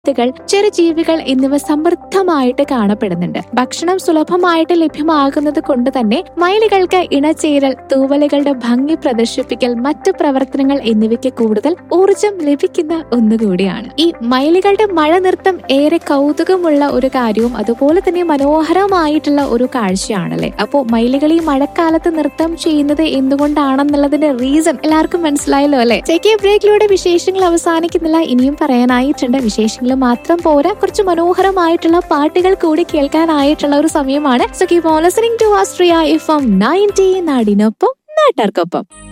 വിത്തുകൾ ചെറുജീവികൾ എന്നിവ സമൃദ്ധമായിട്ട് കാണപ്പെടുന്നുണ്ട് ഭക്ഷണം സുലഭമായിട്ട് ലഭ്യമാകുന്നത് കൊണ്ട് തന്നെ മയിലുകൾക്ക് ഇണചേരൽ തൂവലുകളുടെ ഭംഗി പ്രദർശിപ്പിക്കൽ മറ്റു പ്രവർത്തനങ്ങൾ എന്നിവയ്ക്ക് കൂടുതൽ ഊർജം ലഭിക്കുന്ന ഒന്നുകൂടിയാണ് ഈ മയിലുകളുടെ മഴ നൃത്തം ഏറെ കൗതുകമുള്ള ഒരു കാര്യവും അതുപോലെ തന്നെ മനോഹരമായിട്ടുള്ള ഒരു കാഴ്ചയാണല്ലേ അപ്പോ മയിലുകൾ ഈ മഴക്കാലത്ത് നൃത്തം ചെയ്യുന്നത് എന്തുകൊണ്ടാണെന്നുള്ളതിന്റെ റീസൺ എല്ലാവർക്കും മനസ്സിലായല്ലോ അല്ലെ ചെക്കിയ ബ്രേക്കിലൂടെ വിശേഷങ്ങൾ അവസാനിക്കുന്നില്ല ഇനിയും പറയാനായിട്ടുണ്ട് വിശേഷങ്ങൾ മാത്രം പോരാ കുറച്ച് മനോഹരമായിട്ടുള്ള പാട്ടുകൾ കൂടി കേൾക്കാനായിട്ടുള്ള ഒരു സമയമാണ് so keep on listening to Astria F M ninety നാടിനൊപ്പം നാട്ടാർക്കൊപ്പം